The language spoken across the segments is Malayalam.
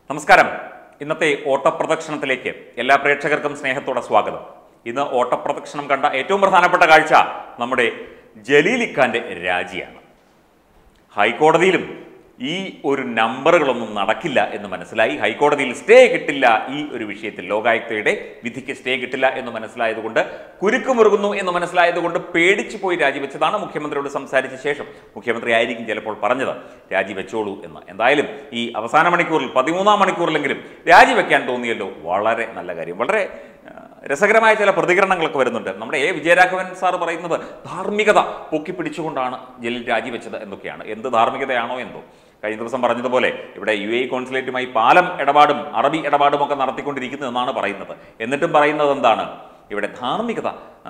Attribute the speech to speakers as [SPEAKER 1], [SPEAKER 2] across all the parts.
[SPEAKER 1] നമസ്കാരം ഇന്നത്തെ ഓട്ടപ്രദക്ഷിണത്തിലേക്ക് എല്ലാ പ്രേക്ഷകർക്കും സ്നേഹത്തോടെ സ്വാഗതം ഇന്ന് ഓട്ടപ്രദക്ഷിണം കണ്ട ഏറ്റവും പ്രധാനപ്പെട്ട കാഴ്ച നമ്മുടെ ജലീലിഖാന്റെ രാജിയാണ് ഹൈക്കോടതിയിലും ഈ ഒരു നമ്പറുകളൊന്നും നടക്കില്ല എന്ന് മനസ്സിലായി ഹൈക്കോടതിയിൽ സ്റ്റേ കിട്ടില്ല ഈ ഒരു വിഷയത്തിൽ ലോകായുക്തയുടെ വിധിക്ക് സ്റ്റേ കിട്ടില്ല എന്ന് മനസ്സിലായതുകൊണ്ട് കുരുക്കുമുറുകുന്നു എന്ന് മനസ്സിലായതുകൊണ്ട് പേടിച്ചു പോയി രാജിവെച്ചതാണ് മുഖ്യമന്ത്രിയോട് സംസാരിച്ച ശേഷം മുഖ്യമന്ത്രി ആയിരിക്കും ചിലപ്പോൾ പറഞ്ഞത് രാജിവെച്ചോളൂ എന്ന് എന്തായാലും ഈ അവസാന മണിക്കൂറിൽ പതിമൂന്നാം മണിക്കൂറിലെങ്കിലും രാജിവെക്കാൻ തോന്നിയല്ലോ വളരെ നല്ല കാര്യം വളരെ ആ, രസകരമായ ചില പ്രതികരണങ്ങളൊക്കെ വരുന്നുണ്ട് നമ്മുടെ എ വിജയരാഘവൻ സാർ പറയുന്നത് ധാർമ്മികത പൊക്കിപ്പിടിച്ചുകൊണ്ടാണ് ജലീൽ രാജിവെച്ചത് എന്നൊക്കെയാണ് എന്ത് ധാർമ്മികതയാണോ എന്തോ കഴിഞ്ഞ ദിവസം പറഞ്ഞതുപോലെ ഇവിടെ യു എ കോൺസുലേറ്റുമായി പാലം ഇടപാടും അറബി ഇടപാടും ഒക്കെ നടത്തിക്കൊണ്ടിരിക്കുന്നു എന്നാണ് പറയുന്നത് എന്നിട്ടും പറയുന്നത് എന്താണ് ഇവിടെ ധാർമ്മികത ആ,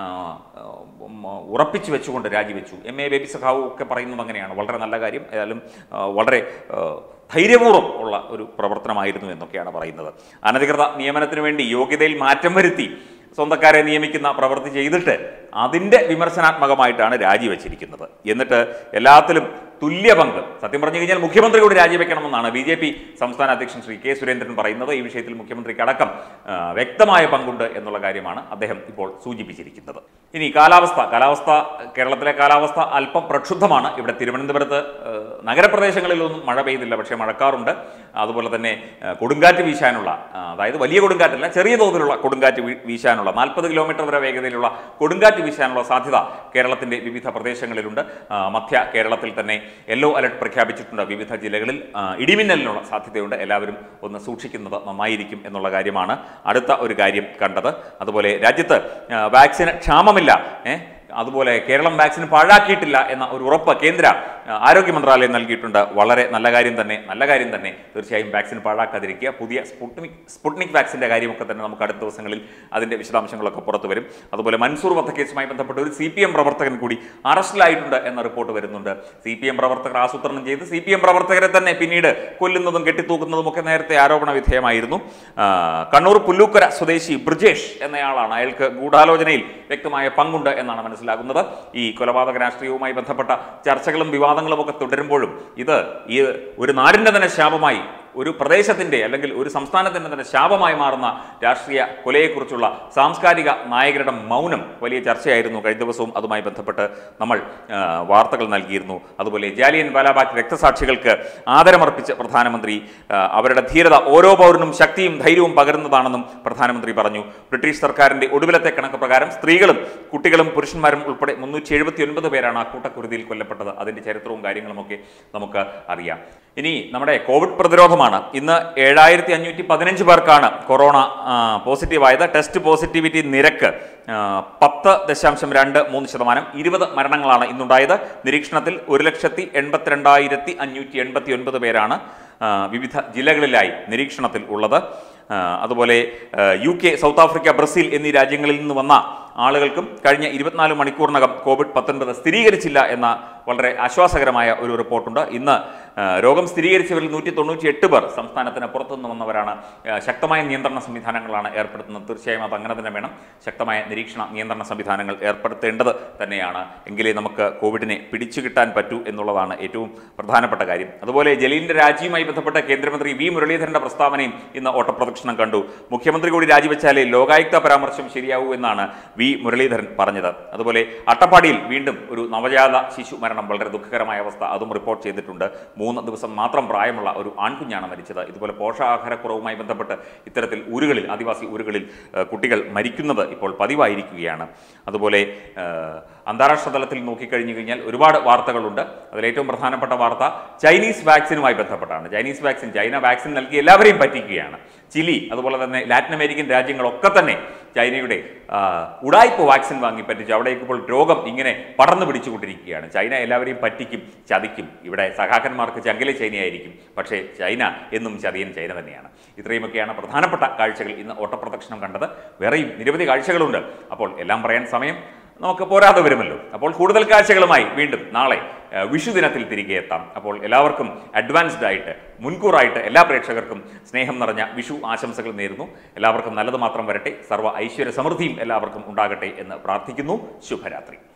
[SPEAKER 1] ഉം, ഉറപ്പിച്ചു വെച്ചുകൊണ്ട് രാജിവെച്ചു എം എ ബേബി സഖാവ് ഒക്കെ പറയുന്നത് അങ്ങനെയാണ് വളരെ നല്ല കാര്യം ഏതായാലും ആ, വളരെ ആ, ധൈര്യപൂർവ്വം ഉള്ള ഒരു പ്രവർത്തനമായിരുന്നു എന്നൊക്കെയാണ് പറയുന്നത് അനധികൃത നിയമനത്തിന് വേണ്ടി യോഗ്യതയിൽ മാറ്റം വരുത്തി സ്വന്തക്കാരെ നിയമിക്കുന്ന പ്രവൃത്തി ചെയ്തിട്ട് അതിൻ്റെ വിമർശനാത്മകമായിട്ടാണ് രാജിവെച്ചിരിക്കുന്നത് എന്നിട്ട് എല്ലാത്തിലും തുല്യ പങ്ക് സത്യം പറഞ്ഞു കഴിഞ്ഞാൽ മുഖ്യമന്ത്രി കൂടി രാജിവെക്കണമെന്നാണ് ബി ജെ പി സംസ്ഥാന അധ്യക്ഷൻ ശ്രീ കെ സുരേന്ദ്രൻ പറയുന്നത് ഈ വിഷയത്തിൽ മുഖ്യമന്ത്രിക്ക് അടക്കം ആ, വ്യക്തമായ പങ്കുണ്ട് എന്നുള്ള കാര്യമാണ് അദ്ദേഹം ഇപ്പോൾ സൂചിപ്പിച്ചിരിക്കുന്നത് ഇനി കാലാവസ്ഥ കാലാവസ്ഥ കേരളത്തിലെ കാലാവസ്ഥ അല്പം പ്രക്ഷുബ്ധമാണ് ഇവിടെ തിരുവനന്തപുരത്ത് ആ, നഗരപ്രദേശങ്ങളിലൊന്നും മഴ പെയ്തില്ല പക്ഷേ മഴക്കാറുണ്ട് അതുപോലെ തന്നെ ആ, കൊടുങ്കാറ്റ് വീശാനുള്ള ആ, അതായത് വലിയ കൊടുങ്കാറ്റല്ല ചെറിയ തോതിലുള്ള കൊടുങ്കാറ്റ് വീ- വീശാനുള്ള നാൽപ്പത് കിലോമീറ്റർ വരെ വേഗതയിലുള്ള കൊടുങ്കാറ്റ് വീശാനുള്ള സാധ്യത കേരളത്തിന്റെ വിവിധ പ്രദേശങ്ങളിലുണ്ട് ആ, മധ്യ കേരളത്തിൽ തന്നെ യെല്ലോ അലർട്ട് പ്രഖ്യാപിച്ചിട്ടുണ്ട് വിവിധ ജില്ലകളിൽ ആ, ഇടിമിന്നലിനുള്ള സാധ്യതയുണ്ട് എല്ലാവരും ഒന്ന് സൂക്ഷിക്കുന്നത് നന്നായിരിക്കും എന്നുള്ള കാര്യമാണ് അടുത്ത ഒരു കാര്യം കണ്ടത് അതുപോലെ രാജ്യത്ത് ആ, വാക്സിന് ക്ഷാമമില്ല ഏഹ് അതുപോലെ കേരളം വാക്സിൻ പാഴാക്കിയിട്ടില്ല എന്ന ഒരു ഉറപ്പ് കേന്ദ്ര ആ, ആരോഗ്യ മന്ത്രാലയം നൽകിയിട്ടുണ്ട് വളരെ നല്ല കാര്യം തന്നെ നല്ല കാര്യം തന്നെ തീർച്ചയായും വാക്സിൻ പാഴാക്കാതിരിക്കുക പുതിയ സ്പുട്നിക് സ്പുട്നിക് വാക്സിൻ്റെ കാര്യമൊക്കെ തന്നെ നമുക്ക് അടുത്ത ദിവസങ്ങളിൽ അതിൻ്റെ വിശദാംശങ്ങളൊക്കെ പുറത്തു വരും അതുപോലെ മൻസൂർ വധക്കേസുമായി ബന്ധപ്പെട്ട് ഒരു സി പി എം പ്രവർത്തകൻ കൂടി അറസ്റ്റിലായിട്ടുണ്ട് എന്ന റിപ്പോർട്ട് വരുന്നുണ്ട് സി പി എം പ്രവർത്തകർ ആസൂത്രണം ചെയ്ത് സി പി എം പ്രവർത്തകരെ തന്നെ പിന്നീട് കൊല്ലുന്നതും കെട്ടിത്തൂക്കുന്നതും ഒക്കെ നേരത്തെ ആരോപണ വിധേയമായിരുന്നു ആ, കണ്ണൂർ പുല്ലൂക്കര സ്വദേശി ബ്രിജേഷ് എന്നയാളാണ് അയാൾക്ക് ഗൂഢാലോചനയിൽ വ്യക്തമായ പങ്കുണ്ട് എന്നാണ് മനസ്സിലാകുന്നത് ഈ കൊലപാതക രാഷ്ട്രീയവുമായി ബന്ധപ്പെട്ട ചർച്ചകളും വിവാദങ്ങളും ഒക്കെ തുടരുമ്പോഴും ഇത് ഈ ഒരു നാടിൻ്റെ തന്നെ ശാപമായി ഒരു പ്രദേശത്തിൻ്റെ അല്ലെങ്കിൽ ഒരു സംസ്ഥാനത്തിൻ്റെ തന്നെ ശാപമായി മാറുന്ന രാഷ്ട്രീയ കൊലയെക്കുറിച്ചുള്ള സാംസ്കാരിക നായകരുടെ മൗനം വലിയ ചർച്ചയായിരുന്നു കഴിഞ്ഞ ദിവസവും അതുമായി ബന്ധപ്പെട്ട് നമ്മൾ ആ, വാർത്തകൾ നൽകിയിരുന്നു അതുപോലെ ജാലിയൻ വാലാബാഗ് രക്തസാക്ഷികൾക്ക് ആദരമർപ്പിച്ച പ്രധാനമന്ത്രി ആ, അവരുടെ ധീരത ഓരോ പൗരനും ശക്തിയും ധൈര്യവും പകരുന്നതാണെന്നും പ്രധാനമന്ത്രി പറഞ്ഞു ബ്രിട്ടീഷ് സർക്കാരിന്റെ ഒടുവിലത്തെ കണക്ക് പ്രകാരം സ്ത്രീകളും കുട്ടികളും പുരുഷന്മാരും ഉൾപ്പെടെ മുന്നൂറ്റി എഴുപത്തി ഒൻപത് പേരാണ് ആ കൂട്ടക്കുരുതിയിൽ കൊല്ലപ്പെട്ടത് അതിന്റെ ചരിത്രവും കാര്യങ്ങളുമൊക്കെ നമുക്ക് അറിയാം ഇനി നമ്മുടെ കോവിഡ് പ്രതിരോധമാണ് ഇന്ന് ഏഴായിരത്തി അഞ്ഞൂറ്റി പതിനഞ്ച് പേർക്കാണ് കൊറോണ ആ, പോസിറ്റീവായത് ടെസ്റ്റ് പോസിറ്റിവിറ്റി നിരക്ക് ആ, പത്ത് ദശാംശം രണ്ട് മൂന്ന് ശതമാനം ഇരുപത് മരണങ്ങളാണ് ഇന്നുണ്ടായത് നിരീക്ഷണത്തിൽ ഒരു ലക്ഷത്തി എൺപത്തിരണ്ടായിരത്തി അഞ്ഞൂറ്റി എൺപത്തി ഒൻപത് പേരാണ് ആ, വിവിധ ജില്ലകളിലായി നിരീക്ഷണത്തിൽ ഉള്ളത് ആ, അതുപോലെ ആ, U K South Africa Brazil എന്നീ രാജ്യങ്ങളിൽ നിന്ന് വന്ന ആളുകൾക്കും കഴിഞ്ഞ ഇരുപത്തിനാല് മണിക്കൂറിനകം കോവിഡ് പത്തൊൻപത് സ്ഥിരീകരിച്ചില്ല എന്ന വളരെ ആശ്വാസകരമായ ഒരു റിപ്പോർട്ടുണ്ട് ഇന്ന് ആ, രോഗം സ്ഥിരീകരിച്ചവരിൽ നൂറ്റി തൊണ്ണൂറ്റി എട്ട് പേർ സംസ്ഥാനത്തിന് പുറത്തുനിന്ന് വന്നവരാണ് ആ, ശക്തമായ നിയന്ത്രണ സംവിധാനങ്ങളാണ് ഏർപ്പെടുത്തുന്നത് തീർച്ചയായും അത് അങ്ങനെ തന്നെ വേണം ശക്തമായ നിരീക്ഷണ നിയന്ത്രണ സംവിധാനങ്ങൾ ഏർപ്പെടുത്തേണ്ടത് തന്നെയാണ് എങ്കിലേ നമുക്ക് കോവിഡിനെ പിടിച്ചു കിട്ടാൻ പറ്റൂ എന്നുള്ളതാണ് ഏറ്റവും പ്രധാനപ്പെട്ട കാര്യം അതുപോലെ ജലീലിന്റെ രാജിയുമായി ബന്ധപ്പെട്ട കേന്ദ്രമന്ത്രി വി മുരളീധരന്റെ പ്രസ്താവനയും ഇന്ന് ഓട്ടപ്രദക്ഷിണം കണ്ടു മുഖ്യമന്ത്രി കൂടി രാജിവെച്ചാലേ ലോകായുക്ത പരാമർശം ശരിയാവൂ എന്നാണ് വി മുരളീധരൻ പറഞ്ഞത് അതുപോലെ അട്ടപ്പാടിയിൽ വീണ്ടും ഒരു നവജാത ശിശു മരണം വളരെ ദുഃഖകരമായ അവസ്ഥ അതും റിപ്പോർട്ട് ചെയ്തിട്ടുണ്ട് മൂന്ന് ദിവസം മാത്രം പ്രായമുള്ള ഒരു ആൺകുഞ്ഞാണ് മരിച്ചത് ഇതുപോലെ പോഷകാഹാരക്കുറവുമായി ബന്ധപ്പെട്ട് ഇത്തരത്തിൽ ഊരുകളിൽ ആദിവാസി ഊരുകളിൽ ഏഹ്, കുട്ടികൾ മരിക്കുന്നത് ഇപ്പോൾ പതിവായിരിക്കുകയാണ് അതുപോലെ ഏഹ്, അന്താരാഷ്ട്ര തലത്തിൽ നോക്കിക്കഴിഞ്ഞു കഴിഞ്ഞാൽ ഒരുപാട് വാർത്തകളുണ്ട് അതിലേറ്റവും പ്രധാനപ്പെട്ട വാർത്ത ചൈനീസ് വാക്സിനുമായി ബന്ധപ്പെട്ടാണ് ചൈനീസ് വാക്സിൻ ചൈന വാക്സിൻ നൽകി എല്ലാവരെയും പറ്റിക്കുകയാണ് ചിലി അതുപോലെ തന്നെ ലാറ്റിൻ അമേരിക്കൻ രാജ്യങ്ങളൊക്കെ തന്നെ ചൈനയുടെ ആ, ഉടായ്പ വാക്സിൻ വാങ്ങി പറ്റിച്ചു അവിടേക്ക് ഇപ്പോൾ രോഗം ഇങ്ങനെ പടർന്നു പിടിച്ചുകൊണ്ടിരിക്കുകയാണ് ചൈന എല്ലാവരെയും പറ്റിക്കും ചതിക്കും ഇവിടെ സഖാക്കന്മാർക്ക് ചങ്കിലെ ചൈനയായിരിക്കും പക്ഷേ ചൈന എന്നും ചതിയൻ ചൈന തന്നെയാണ് ഇത്രയുമൊക്കെയാണ് പ്രധാനപ്പെട്ട കാഴ്ചകൾ ഇന്ന് ഓട്ടപ്രദക്ഷിണം കണ്ടത് വേറെയും നിരവധി കാഴ്ചകളുണ്ട് അപ്പോൾ എല്ലാം പറയാൻ സമയം നമുക്ക് പോരാതെ വരുമല്ലോ അപ്പോൾ കൂടുതൽ കാഴ്ചകളുമായി വീണ്ടും നാളെ ആ, വിഷു ദിനത്തിൽ തിരികെ എത്താം അപ്പോൾ എല്ലാവർക്കും അഡ്വാൻസ്ഡ് ആയിട്ട് മുൻകൂറായിട്ട് എല്ലാ പ്രേക്ഷകർക്കും സ്നേഹം നിറഞ്ഞ വിഷു ആശംസകൾ നേരുന്നു എല്ലാവർക്കും നല്ലത് മാത്രം വരട്ടെ സർവ്വ ഐശ്വര്യ സമൃദ്ധിയും എല്ലാവർക്കും ഉണ്ടാകട്ടെ എന്ന് പ്രാർത്ഥിക്കുന്നു ശുഭരാത്രി